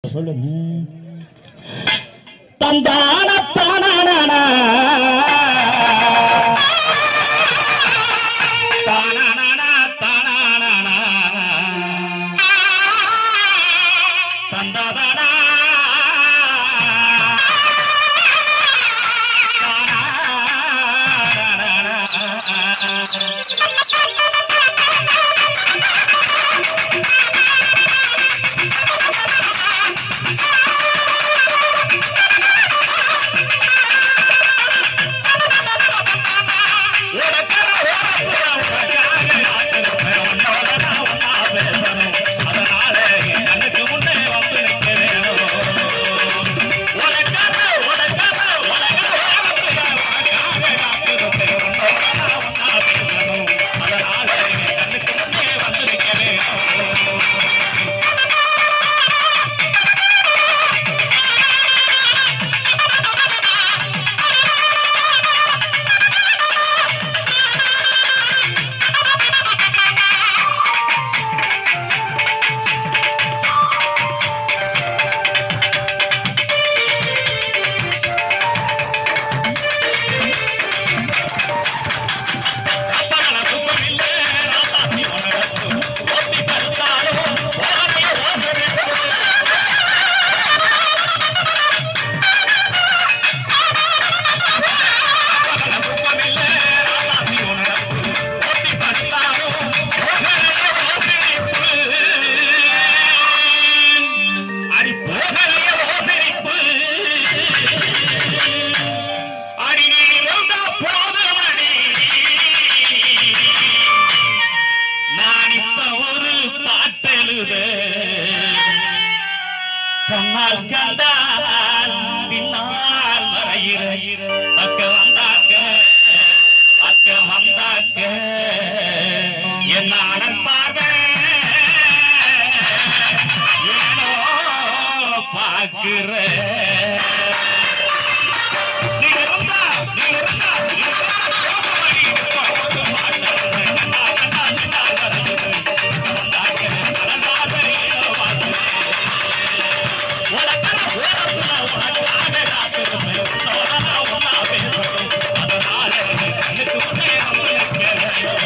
சொல்லுங்க தந்தான தானானா தானானா தானானா தந்தாதானா அடி போகலைய ஓசரிப்பு அடி நீ இருந்தா போதுமடி நான் இப்ப ஒரு பாட்டெழுத கண்ணால் கண்டால் பின்னால் மறையிற அக்க வந்தாக்க அக்க வந்தாக்க என்ன அடப்பாக ஏனோ பார்க்கிற நீ இருந்தா நீ இருந்தா நீ இருந்தா கோபமடி போக மாட்டேன் கண்ணா கண்ணா கண்ணா வருகிறது வந்தாக்க நடந்தாத ஏனோ பார்க்கிறேன் உனக்கான ஓரத்துல உனக்காக காத்திருப்பேன் உன்னோட நான் ஒன்னா பேசணும் அதனால கண்ணுக்கு முன்னே வந்து நிற்கிறேன்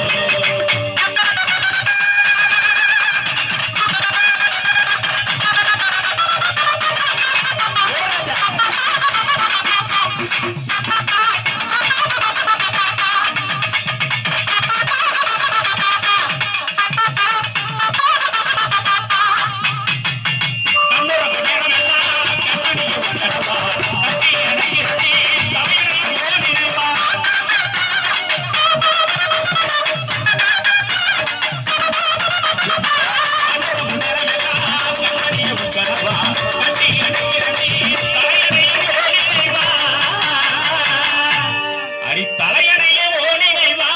கண்ணோட நேரம் எல்லாம் கண்ணடிய கட்டவா கட்டி அணைகிறதே தமிழன் ஓடிடுவா கண்ணோட நேரம் எல்லாம் கண்ணடிய கட்டவா கட்டி அணைகிறதே தலையணைய ஓடிடுவா அடி தலையணைய ஓடிடுவா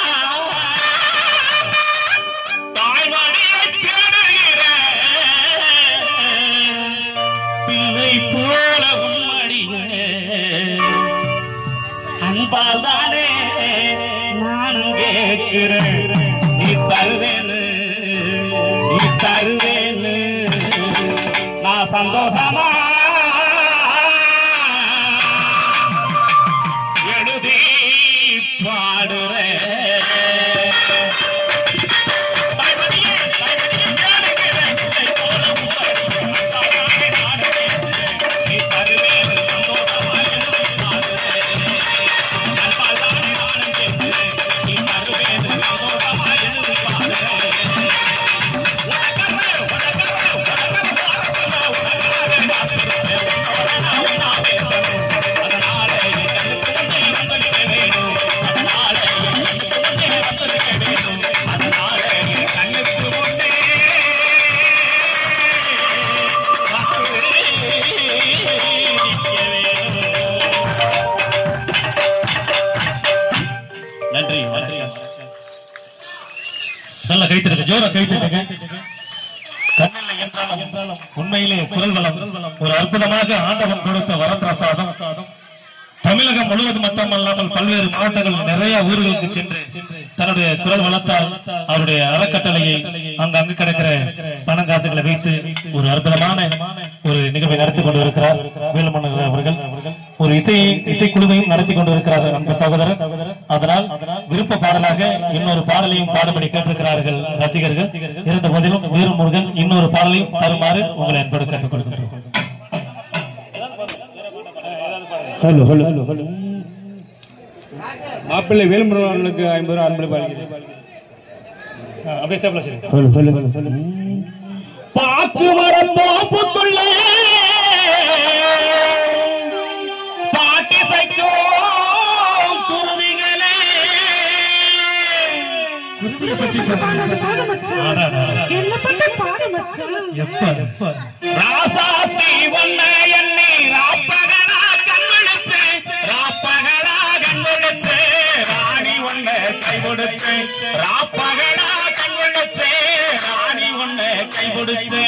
தாய்மடியை தேடுகிற பிள்ளை போல உம்மடியே அன்பால் தானே நானும் கேட்கிறேன் நீ தருவேன்னு நீ தருவேன்னு நான் சந்தோஷமா எழுதி பாடுறேன் தாய்மடியே, தாய்மடியே, தேடுகிறேன் பிள்ளை போல உம்மடியே அன்பால் தானே நானும் கேட்கிறேன் நீ தருவேன்னு சந்தோஷமா எழுதி பாடுறேன் அன்பால் தானே நானும் கேட்கிறேன் நீ தருவேன்னு சந்தோஷமா எழுதி பாடுறேன் உனக்காக, உனக்காக, உனக்காக பாடுறேன், உனக்காக காத்திருப்பேன், உன்னோட நான் ஒண்ணா பேசணும். அதனால என் கண்ணுக்கு முன்னே வந்திருக்க வேணும். அதனால என் கண்ணுக்கு முன்னே வந்திருக்க வேணும். அதனால என் கண்ணுக்கு முன்னே நன்றி நன்றி நல்ல கைத்திருக்க ஜோர கைத்திருக்க கண்ணில் என்றாலும் என்றாலும் உண்மையிலே குரல் வளம் ஒரு அற்புதமாக ஆண்டவன் கொடுத்த வரப்பிரசாதம் தமிழகம் முழுவதும் மட்டுமல்லாமல் பல்வேறு மாவட்டங்கள் நிறைய ஊர்களுக்கு சென்று தன்னுடைய குரல் வளர்த்தால் அவருடைய அறக்கட்டளையை அங்கு அங்கு கிடக்கிற பண காசுகளை வைத்து ஒரு அற்புதமான ஒரு நிகழ்வை நடத்தி கொண்டு இருக்கிறார் வேலுமன்னர் அவர்கள் ஒரு இசை இசைக்குழுவையும் நடத்தி கொண்டு இருக்கிறார் அந்த சகோதரர் அதனால் விருப்ப பாடலாக இன்னொரு பாடலையும் பாடுபடி கேட்டிருக்கிறார்கள் ரசிகர்கள் இருந்த போதிலும் வீரமுருகன் இன்னொரு பாடலையும் தருமாறு உங்களை அன்போடு கேட்டுக் கொடுக்கின்றோம் ஹலோ ஹலோ ஹலோ ஹலோ மாப்பிள்ளை வேலுமுருகன் அவர்களுக்கு ஐம்பது ரூபா அன்பளிப்பு அளிக்கிறேன் அப்படியே சேப்பல சரி ஹலோ ஹலோ ஹலோ ஹலோ பாக்கு மரத்தோப்புக்குள்ள பாட்டி சைக்கும் குருவிகளே என்ன பத்தி பாடு மச்சான் எப்ப எப்ப ராசாத்தி வண்ண எண்ணி ராப்பகலா கண்விழிச்சு ராப்பகலா கண்விழிச்சு ராணி ஒண்ண கை கொடுச்சு ராப்பகலா கண்விழிச்சு ராணி ஒண்ண கை கொடுச்சு